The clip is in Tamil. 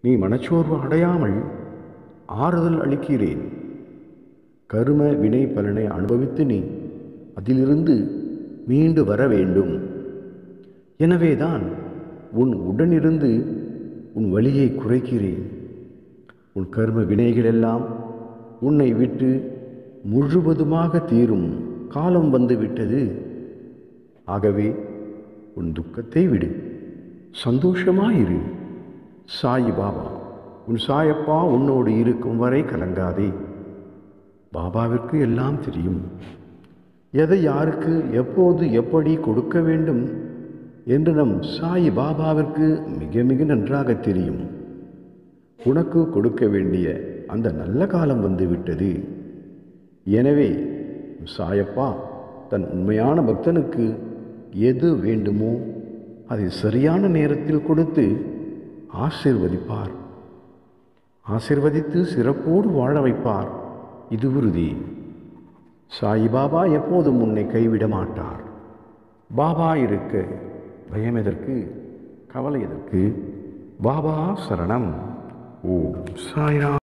நீ மனச்சோர்வு அடையாமல் ஆறுதல் அளிக்கிறேன் கரும வினை பலனை அனுபவித்து நீ அதிலிருந்து மீண்டு வர வேண்டும் எனவேதான் உன் உடனிருந்து உன் வழியை குறைக்கிறேன் உன் கர்ம வினைகளெல்லாம் உன்னை விட்டு முழுவதுமாக தீரும் காலம் வந்துவிட்டது ஆகவே உன் துக்கத்தை விடு சந்தோஷமாயிரு சாயி பாபா உன் சாயப்பா உன்னோடு இருக்கும் வரை கலங்காதே பாபாவிற்கு எல்லாம் தெரியும் எதை யாருக்கு எப்போது எப்படி கொடுக்க வேண்டும் என்று நம் சாய் பாபாவிற்கு மிக மிக நன்றாக தெரியும் உனக்கு கொடுக்க வேண்டிய அந்த நல்ல காலம் வந்துவிட்டது எனவே சாயப்பா தன் உண்மையான பக்தனுக்கு எது வேண்டுமோ அதை சரியான நேரத்தில் கொடுத்து ஆசிர்வதிப்பார் ஆசிர்வதித்து சிறப்போடு வாழ வைப்பார் இது உறுதி சாயிபாபா எப்போதும் உன்னை கைவிட மாட்டார் பாபா இருக்க பயம் எதற்கு கவலை எதற்கு பாபா சரணம் ஓம் சாய்ராம்